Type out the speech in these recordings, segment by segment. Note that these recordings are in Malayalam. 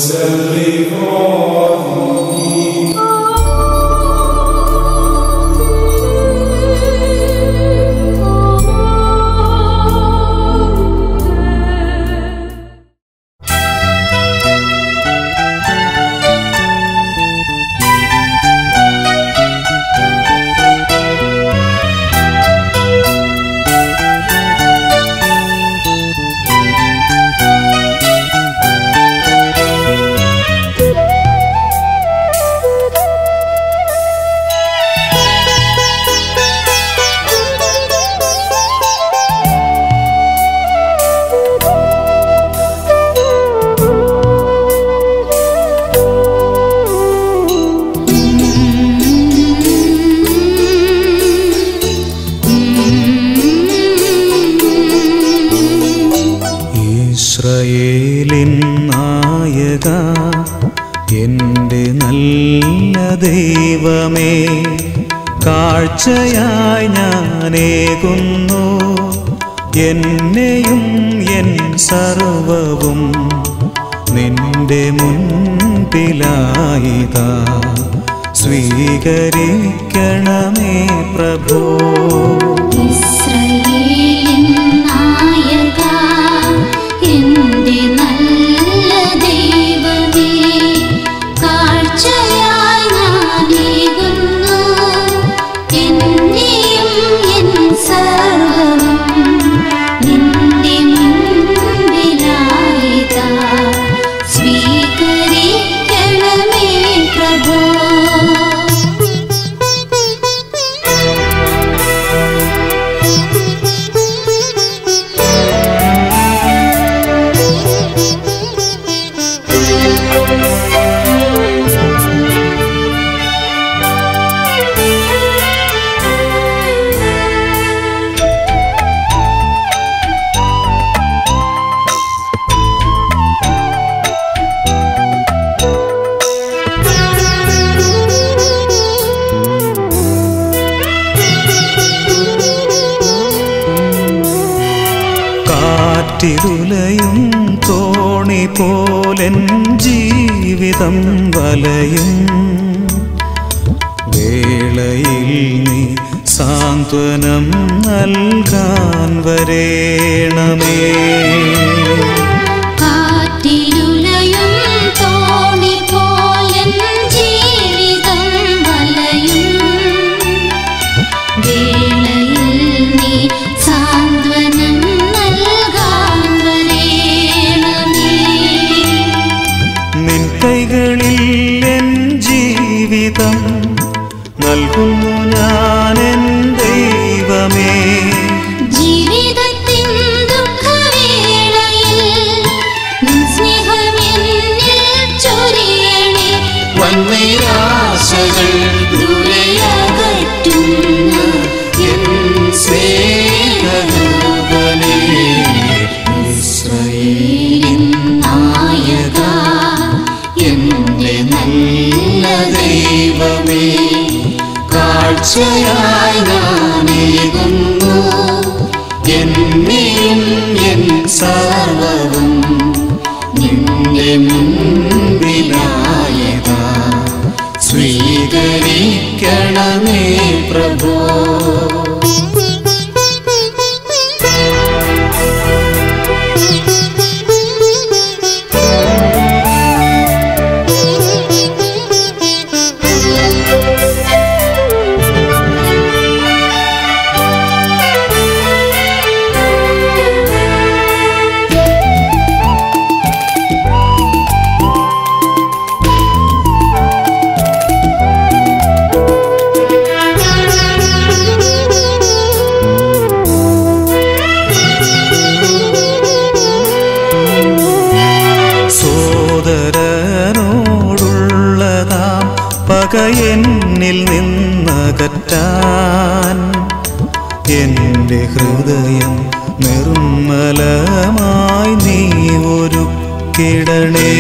ഇസ്രയേലിൻ നായക എൻ്റെ നല്ല ദൈവമേ കാഴ്ചയായി ഞാനേകുന്നു എന്നെയും എൻ സർവവും നിന്റെ മുൻപിലായിതാ സ്വീകരിക്കണമേ പ്രഭോ ഇസ്രയേലിൻ നായക എൻ്റെ നല്ല ദൈവമേ കാഴ്ചയായി ഞാനേകുന്നു എന്നെയും എൻ സർവ്വവും നിന്റെ മുൻപിലായിതാ സ്വീകരിക്കണമേ പ്രഭോ കാറ്റിലുലയും തോണി പോലൻ ജീവിതം വലയും വേളയിൽ നീ സാന്ത്വനം നൽകാൻ വരേണമേ കാറ്റിലുലയും തോണി പോലൻ ജീവിതം വലയും വേളയിൽ നീ സാന്ത്വനം നൽകാൻ വരേണമേ നിൻ കൈകളിൽ എൻ ജീവിതം നൽകുന്നു ഞാൻ എൻ ദൈവമേ ജീവിതത്തിൻ ദുഃഖവേളയിൽ നിൻ സ്നേഹമെന്നിൽ ചൊരിയണേ വൻനിരാശകൾ ദൂരെയകറ്റുന്ന എൻ സ്നേഹരൂപനേ ഇസ്രായേലിൻ നായക എന്റെ നല്ല ദൈവമേ കാഴ്ചയായി ഞാനേകുന്നു എന്നെയും എൻ സർവവും നിന്റെ മുൻപിലായതാ സ്വീകരിക്കണമേ പ്രഭോ സോദരനോടുള്ളതാം പക എന്നിൽ നിന്നകറ്റാൻ എൻ്റെ ഹൃദയം നിർമ്മലമായി നീ ഒരു കിടണേ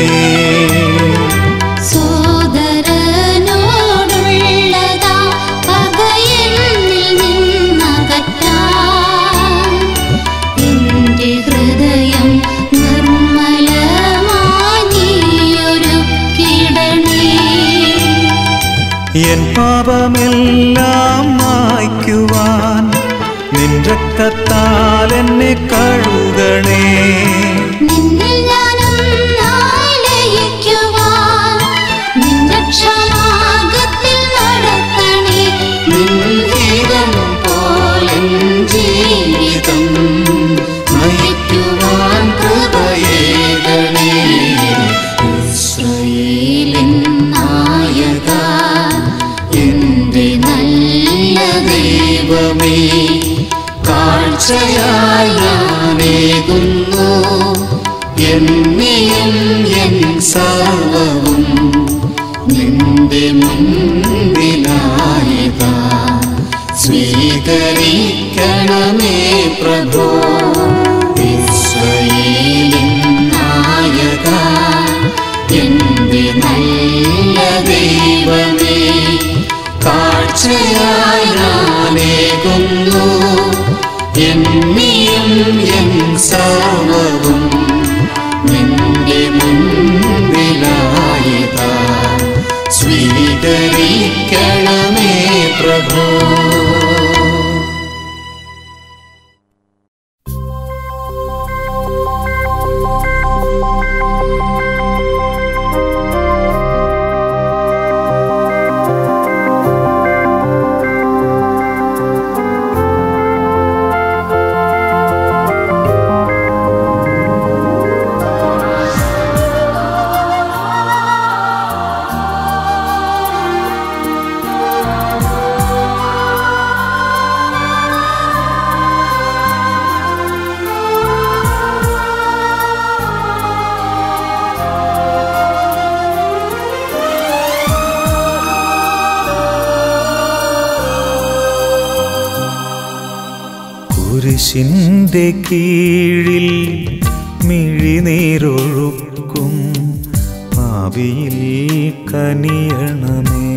സോദരനോടുള്ളതാ പകയെന്നിൽ നിന്നകറ്റാൻ എന്റെ ഹൃദയം നിർമ്മലമായി നീയൊരു എൻ പാപമെല്ലാം മായ്ക്കുവാൻ നിൻ രക്തത്താൽ എന്നെ കഴുകണേ നിന്നിൽ ഞാനൊന്നായി ലയിക്കുവാൻ നിന്റെ ക്ഷമാർഗത്തിൽ നടത്തണേ നിൻ ഹിതം പോലെ ജീവിതം നയിക്കുവാൻ കൃപയേകണേ ഇസ്രായേലിൻ നായക എന്റെ നല്ല ദൈവമേ കാഴ്ചയായി ഞാനേകുന്നു എന്നെയും എൻ സർവവും നിന്റെ മുൻപിലായിക സ്വീകരിക്കണമേ പ്രഭോ ഇസ്രയേലിൻ നായക എന്റെ നല്ല ദൈവമേ കാഴ്ചയായി ഞാനേകുന്നു എന്നെയും എൻ സർവവും നിന്റെ മുൻപിലായിക സ്വീകരിക്കണമേ പ്രഭോ കുരിശിൻ്റെ കീഴിൽ മിഴിനീരൊഴുക്കും പാപിയിൽ കനിയണമേ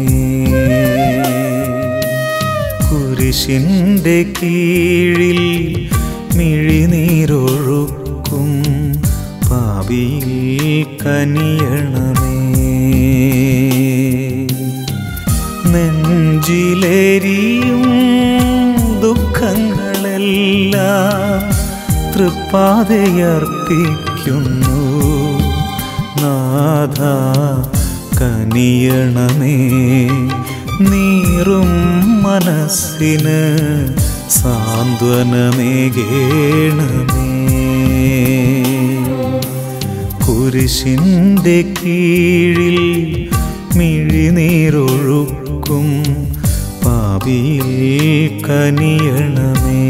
കുരിശിൻ്റെ കീഴിൽ മിഴിനീരൊഴുക്കും പാപിയിൽ കനിയണമേ നെഞ്ചിലേരിയും ദുഃഖങ്ങളെല്ലാം തൃപ്പാതയർപ്പിക്കുന്നു നാഥ കനിയണമേ നീറും മനസ്സിന് സാന്ത്വനമേകേണമേ കുരിശിൻ്റെ കീഴിൽ മിഴിനീരൊഴുക്കും പാപിയിൽ കനിയണമേ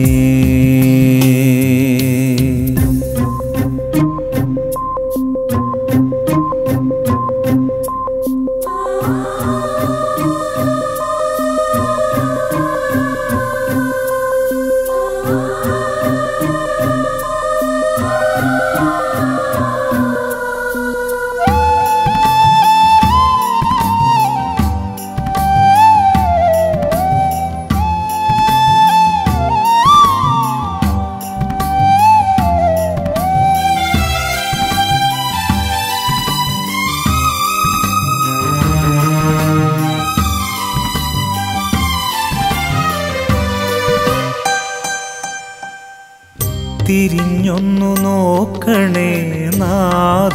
തിരിഞ്ഞൊന്നു നോക്കണേ നാഥ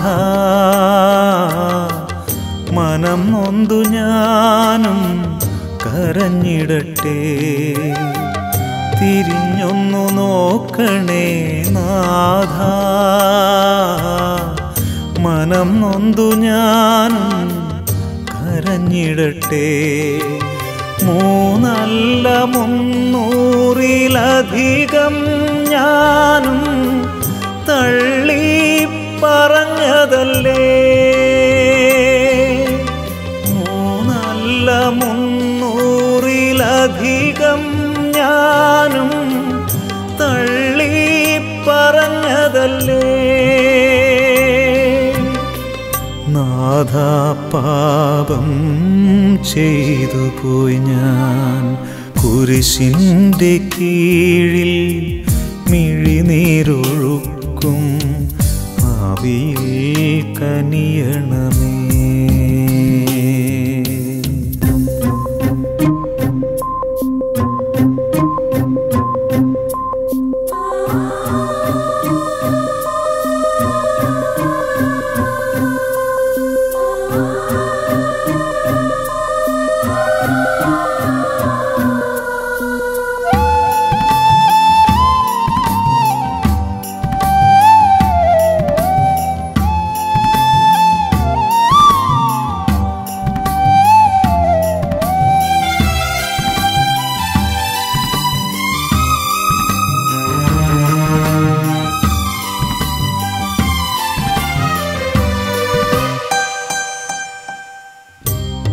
മനം നൊന്തു ഞാനും കരഞ്ഞിടട്ടെ തിരിഞ്ഞൊന്നു നോക്കണേ നാഥ മനം നൊന്തു ഞാനും കരഞ്ഞിടട്ടെ മൂന്നല്ല മുന്നൂറിലധികം ഞാനും തള്ളി പറഞ്ഞതല്ലേ മൂന്നല്ല മുന്നൂറിലധികം ഞാനും തള്ളി പറഞ്ഞതല്ലേ നാഥ പാപം ചെയ്തു പോയി ഞാൻ കുരിശിൻ്റെ കീഴിൽ മിഴിനീരൊഴുക്കും ഭാവിയിൽ കനിയണമേ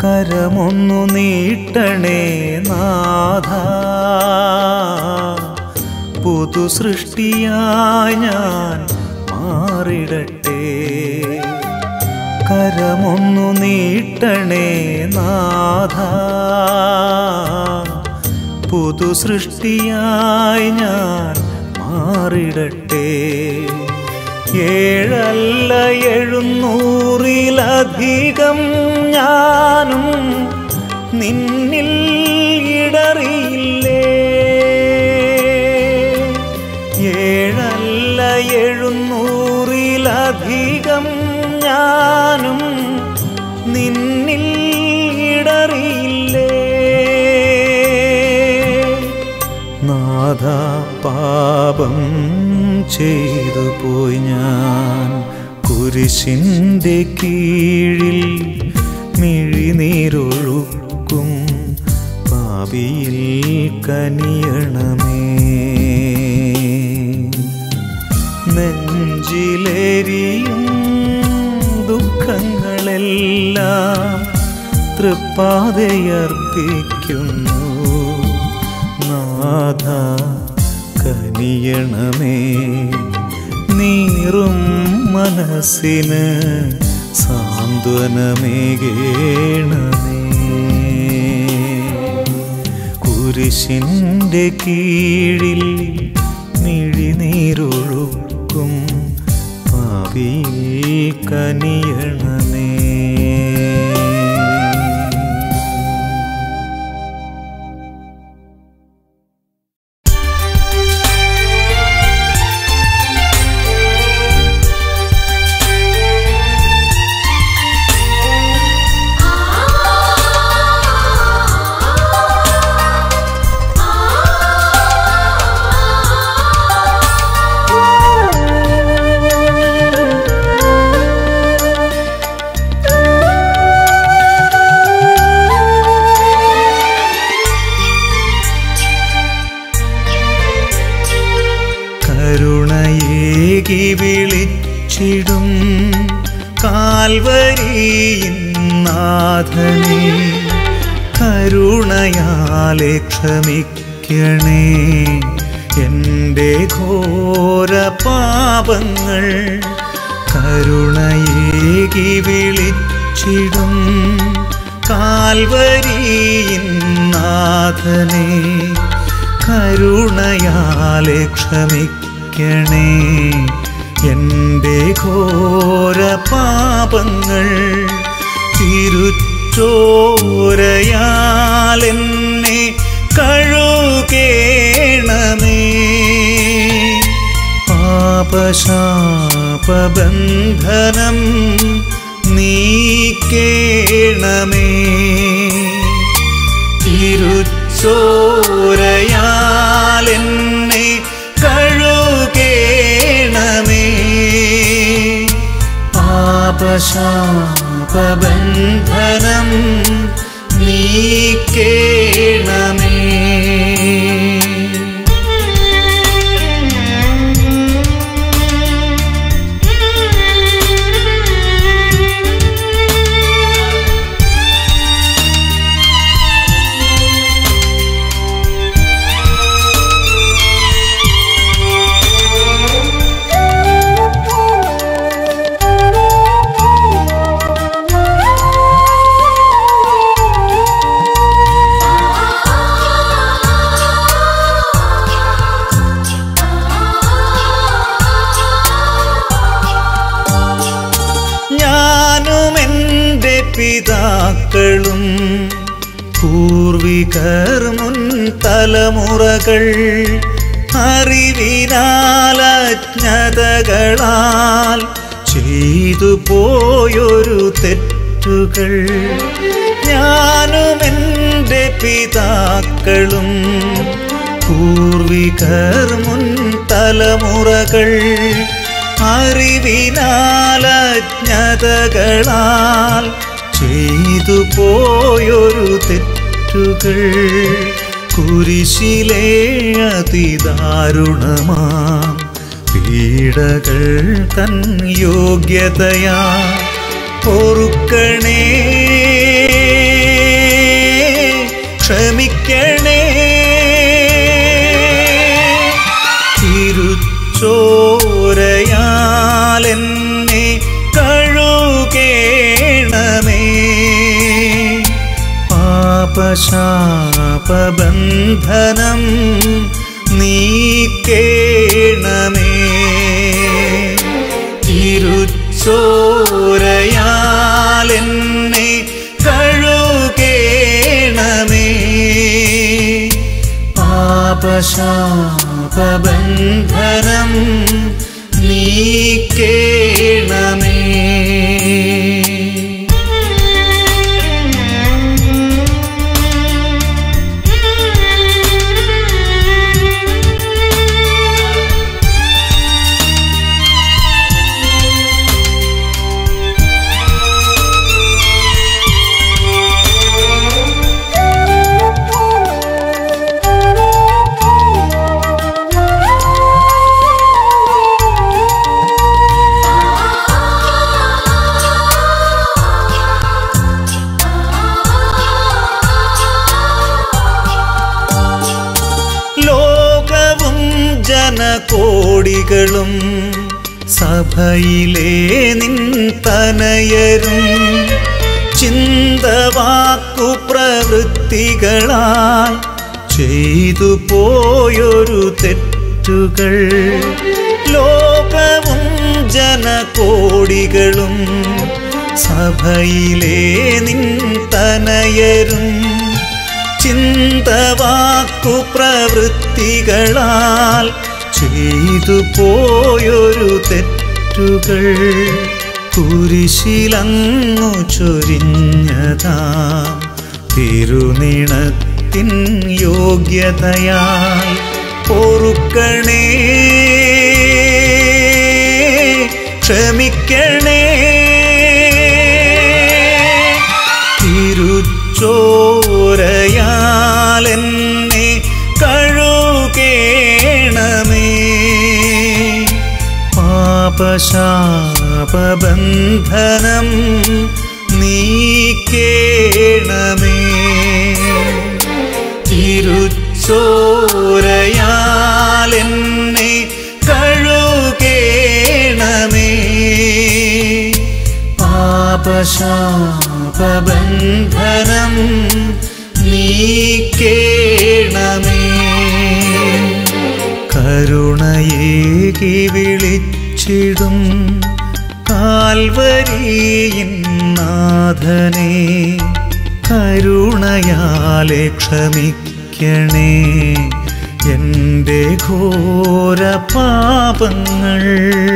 കരമൊന്നു നീട്ടണേ നാഥ പുതു സൃഷ്ടിയായി ഞാൻ മാറിടട്ടെ കരമൊന്നു നീട്ടണേ നാഥ പുതു സൃഷ്ടിയായി ഞാൻ മാറിടട്ടെ ഏഴല്ല എഴുന്നൂറിലധികം ഞാനും നിന്നിൽ ഇടറിയില്ലേ ഏഴല്ല എഴുന്നൂറിലധികം ഞാനും നിന്നിൽ ഇടറിയില്ലേ നാഥ പാപം ചെയ്തു പോയി ഞാൻ കുരിശിൻ്റെ കീഴിൽ മിഴിനീരൊഴുക്കും പാപിയിൽ കനിയണമേ നെഞ്ചിലേരിയും ദുഃഖങ്ങളെല്ലാം തൃപ്പാതയർപ്പിക്കുന്നു നാഥ കനിയണമേ നീറും മനസ്സിന് സാന്ത്വനമേകേണമേ കുരിശിൻ്റെ കീഴിൽ മിഴിനീരൊഴുക്കും പാപിയിൽ കനിയണമേ കരുണയേകി വിളിച്ചിടും കാൽവരിയിൻ നാഥനെ കരുണയാലെ ക്ഷമിക്കണേ എൻ്റെ ഘോര പാപങ്ങൾ കരുണയേകി വിളിച്ചിടും കാൽവരിയിൻ നാഥനെ കരുണയാലെ ക്ഷമിക്കണേ എൻ്റെ ഘോര പാപങ്ങൾ തിരുച്ചോരയാൽ എന്നെ കഴുകേണമേ പാപശാപബന്ധനം നീക്കേണമേ തിരുച്ചോരയാൽ എന്നെ കഴുകേണമേ പാപശാപബന്ധനം നീക്കേണമേ ഞാനും എൻ്റെ പിതാക്കളും പൂർവികർ മുൻ തലമുറകൾ അറിവിനാൽ അജ്ഞതകളാൽ ചെയ്തു പോയൊരു തെറ്റുകൾ ഞാനും എൻ്റെ പിതാക്കളും പൂർവികർ മുൻ തലമുറകൾ അറിവിനാൽ അജ്ഞതകളാൽ ചെയ്തു പോയൊരു തെറ്റുകൾ കുരിശിലെ അതിദാരുണമാം പീഡകൾ തൻ യോഗ്യതയാ പൊറുക്കണേ ക്ഷമിക്കണേ തിരുച്ചോരയാലെന്നെ കഴുകേണമേ പാപശാപബന്ധനം നീക്കേണമേ തിരുച്ചോരയാലെന്നെ കഴുകേണമേ പാപശാപബന്ധനം നീക്കേണമേ ലോകവും ജനകോടികളും സഭയിലെ നിൻ തനയരും ചിന്തവാക്കു പ്രവൃത്തികളാൽ ചെയ്തു പോയൊരു തെറ്റുകൾ ലോകവും ജനകോടികളും സഭയിലെ നിൻ തനയരും ചിന്തവാക്കു പ്രവൃത്തികളാൽ ചെയ്തു പോയൊരു തെറ്റുകൾ കുരിശിലങ്ങു ചൊരിഞ്ഞതാ തിരുനിണത്തിൻ യോഗ്യതയായി പൊറുക്കണേ ക്ഷമിക്കണേ തിരുച്ചോരയാലെന്നെ കഴുകേണമേ പാപശാപബന്ധനം നീക്കേണമേ തിരുച്ചോരയാലെന്നെ കഴുകേണമേ പാപശാപബന്ധനം നീക്കേണമേ കരുണയേകി വിളിച്ചിടും കാൽവരിയിൻ നാഥനെ കരുണയാലെ ക്ഷമിക്കണേ എൻ്റെ ഘോര പാപങ്ങൾ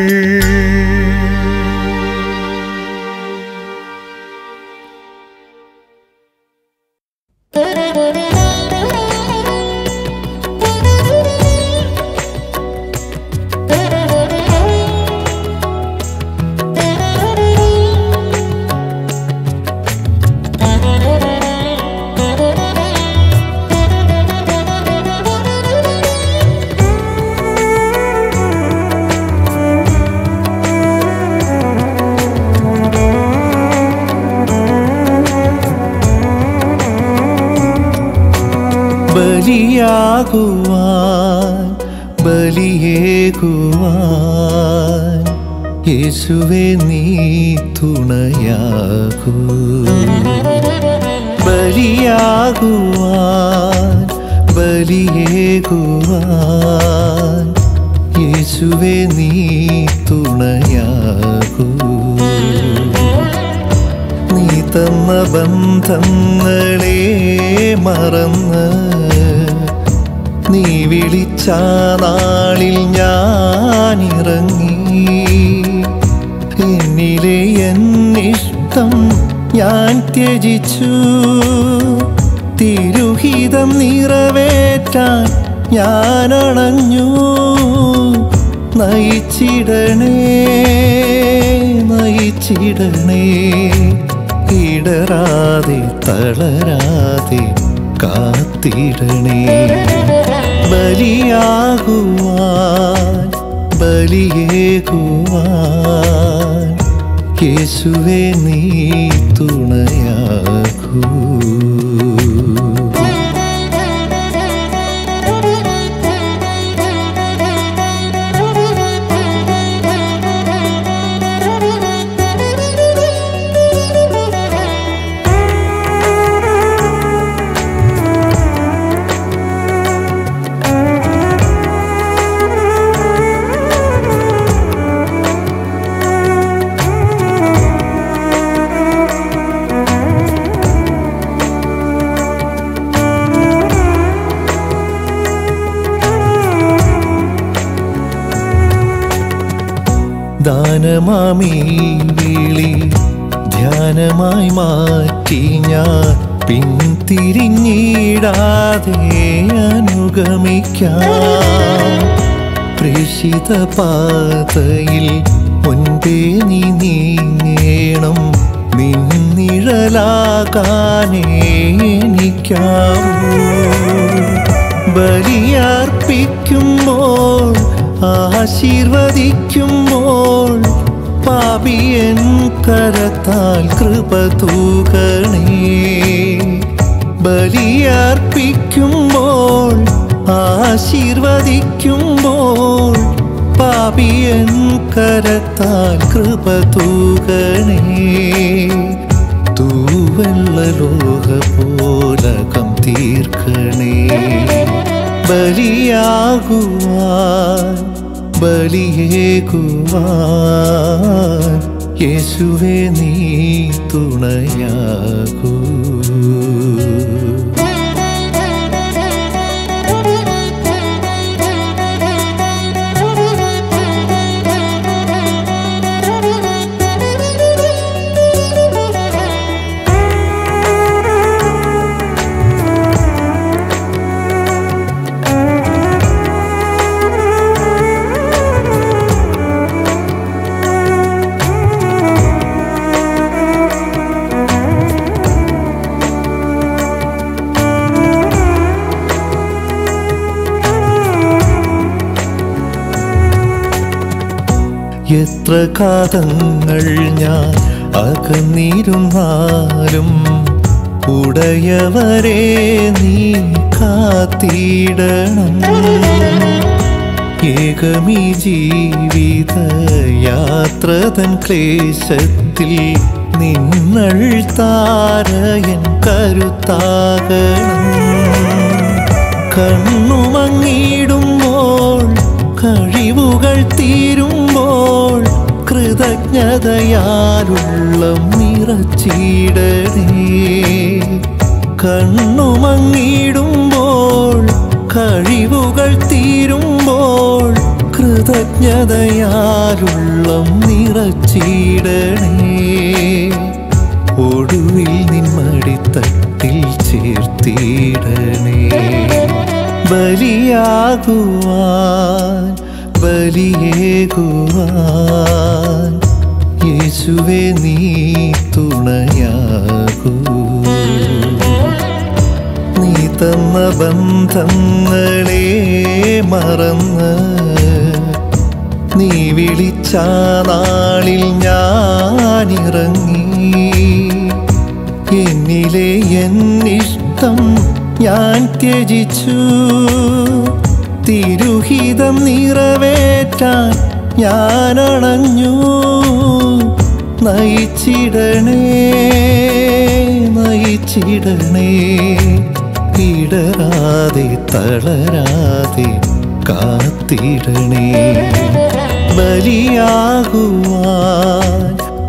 ബലിയാകുവാൻ ബലിയേകുവാൻ യേശുവേ നീ തുണയാകൂ ബലിയാകുവാൻ ബലിയേകുവാൻ യേശുവേ നീ തുണയാകൂ നീ തന്ന ബന്ധങ്ങളെ മറന്ന് നീ വിളിച്ച നാളിൽ ഞാൻ ഇറങ്ങി എന്നിലെ എന്നിഷ്ടം ഞാൻ ത്യജിച്ചു തിരുഹിതം നിറവേറ്റാൻ ഞാൻ അണഞ്ഞു നയിച്ചിടണേ നയിച്ചിടണേ ഇടറാതെ തളരാതെ കാത്തിടണേ ബലിയാകുവാൻ ബലിയേകുവാൻ യേശുവേ നീ തുണയാകൂ ഭാരമാമീ വിളി ധ്യാനമായി മാറ്റി ഞാൻ പിന്തിരിഞ്ഞിടാതെ അനുഗമിക്കാം പ്രേഷിത പാതയിൽ മുൻപേ നീ നീങ്ങേണം നിന്നിഴലാകാനേ എനിക്കാവൂ ബലിയർപ്പിക്കുമ്പോൾ ആശീർവദിക്കുമ്പോൾ പാപിയൻ കരത്താൽ കൃപ തൂകണേ ബലിയർപ്പിക്കുമ്പോൾ ആശീർവദിക്കുമ്പോൾ പാപിയൻ കരത്താൽ കൃപ തൂകണേ തൂവെള്ളലോക പോലകം തീർക്കണേ ബലിയാകുവാൻ ബലിയേകുവാൻ യേശുവേ നീ തുണയാകൂ എത്ര കാതങ്ങൾ ഞാൻ അകന്നിരുന്നാലും ഉടയവരെ നീ കാത്തിടണം ഏകമീ ജീവിത യാത്രതൻ ക്ലേശത്തിൽ നിന്നൾ താരയൻ കരുത്താകണം കണ്ണുമങ്ങിടുമ്പോൾ കഴിവുകൾ തീരുമ്പോൾ കൃതജ്ഞതയാലുള്ള നിറച്ചിടണേ കണ്ണുമങ്ങിടുമ്പോൾ കഴിവുകൾ തീരുമ്പോൾ കൃതജ്ഞതയാലുള്ള നിറച്ചിടണേ ഒടുവിൽ നിന്മടിത്തട്ടിൽ ചേർത്തിടണേ ബലിയാകുവാൻ ബലിയേകുവാൻ യേശുവേ നീ തുണയാകൂ നീ തന്ന ബന്ധങ്ങളെ മറന്ന് നീ വിളിച്ച നാളിൽ ഞാനിറങ്ങി എന്നിലെ എന്നിഷ്ടം ഞാൻ ത്യജിച്ചു തിരുഹിതം നിറവേറ്റാൻ ഞാൻ അണഞ്ഞു നയിച്ചിടണേ നയിച്ചിടണേ ഇടരാതെ തളരാതെ കാത്തിടണേ ബലിയാകുവാൻ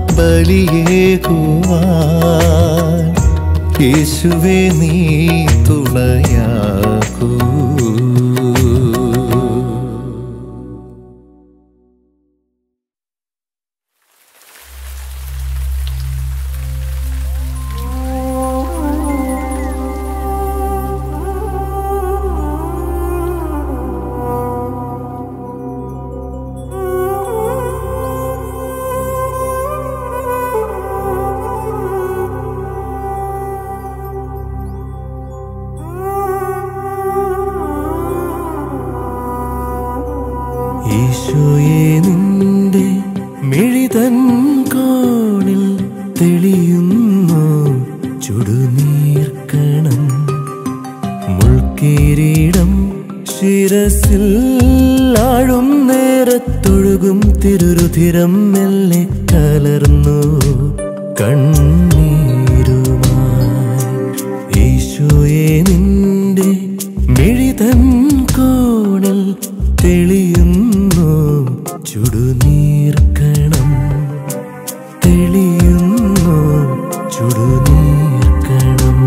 ബലിയേകുവാൻ യേശുവേ നീ തുണയാകൂ ഈശോയെ നിന്റെ മിഴിതൻ കോണിൽ തെളിയുന്നു ചുടുനീർക്കണം മുൾക്കിരീടം ശിരസിൽ ആഴും നേരത്തൊഴുകും തിരുരുധിരം മെല്ലെ കലർന്നു കണ്ണീരുമായി ഈശോയെ നിന്റെ മിഴിതൻ കോണിൽ തെളിയുന്നു ചുടുനീർക്കണം തെളിയുന്നു ചുടുനീർക്കണം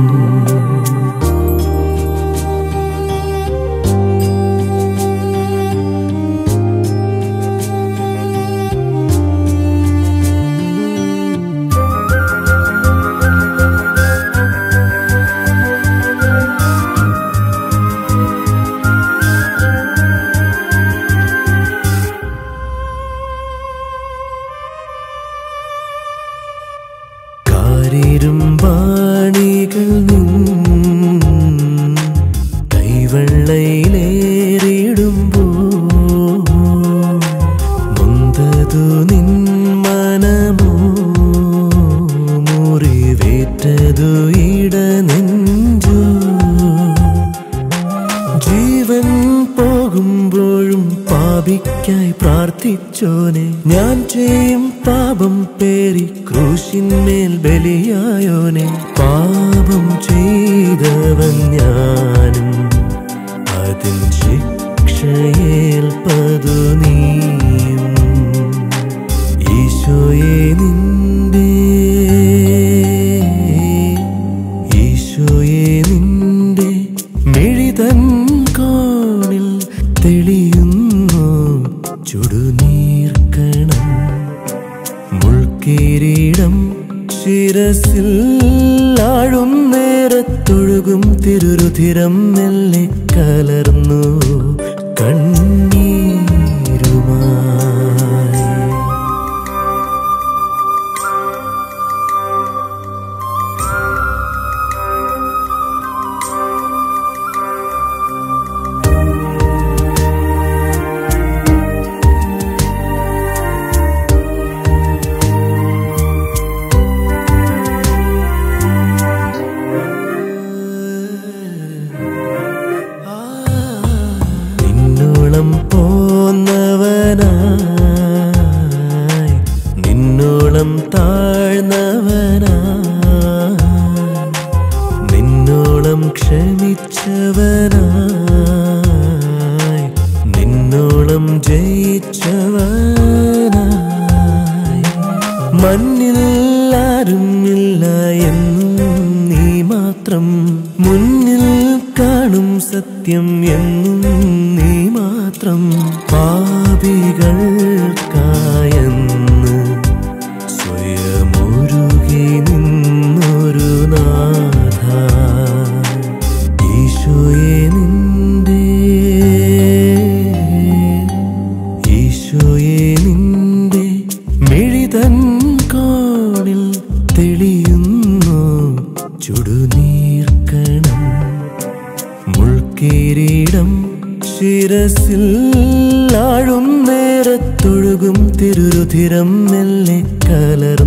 കരിരുമ്പാണികൾ നിൻ കൈവെള്ളയിലേറിടുമ്പോ നൊന്തതു നിൻ മനമോ മുറിവേറ്റതു ഇടനെഞ്ചോ ജീവൻ പോകുമ്പോഴും പാപിക്കായി പ്രാർത്ഥിച്ചോനെ ഞാൻ ചെയ്യും പാപം പേരി ക്രൂശിന്മേൽ ബലിയായോനെ പാപം ചെയ്തവൻ ഞാനും അതിൻ ശിക്ഷയേൽപ്പതു നീയും ഈശോയെ നിന്റെ ഈശോയെ നിന്റെ മിഴിതൻ കോണിൽ തെളിയുന്നു ചുടുനീർക്കണം മുൾക്കിരീടം ശിരസിൽ ആഴും നേരത്തൊഴുകും തിരുരുധിരം മെല്ലെ കലർന്നു കണ്ണീരുമായി നിന്നോളം പോന്നവനായി നിന്നോളം താഴ്ന്നവനായി നിന്നോളം ക്ഷമിച്ചവനായി നിന്നോളം ജയിച്ചവനായി മണ്ണിൽ ആരുമില്ല എന്നും നീ മാത്രം മുന്നിൽ കാണും സത്യം എന്നും നീ മാത്രം പാപികൾക്കായെന്ന് സ്വയമൊരുകി നിന്നൊരു നാഥ ഈശോയെ നിന്റെ ഈശോയെ നിന്റെ മിഴിതൻ കോണിൽ തെളിയുന്നു ചുടുനീർക്കണം മുൾക്കിരീടം ശിരസിൽ ആഴും നേരത്തൊഴുകും തിരുരുധിരം മെല്ലെ കലർ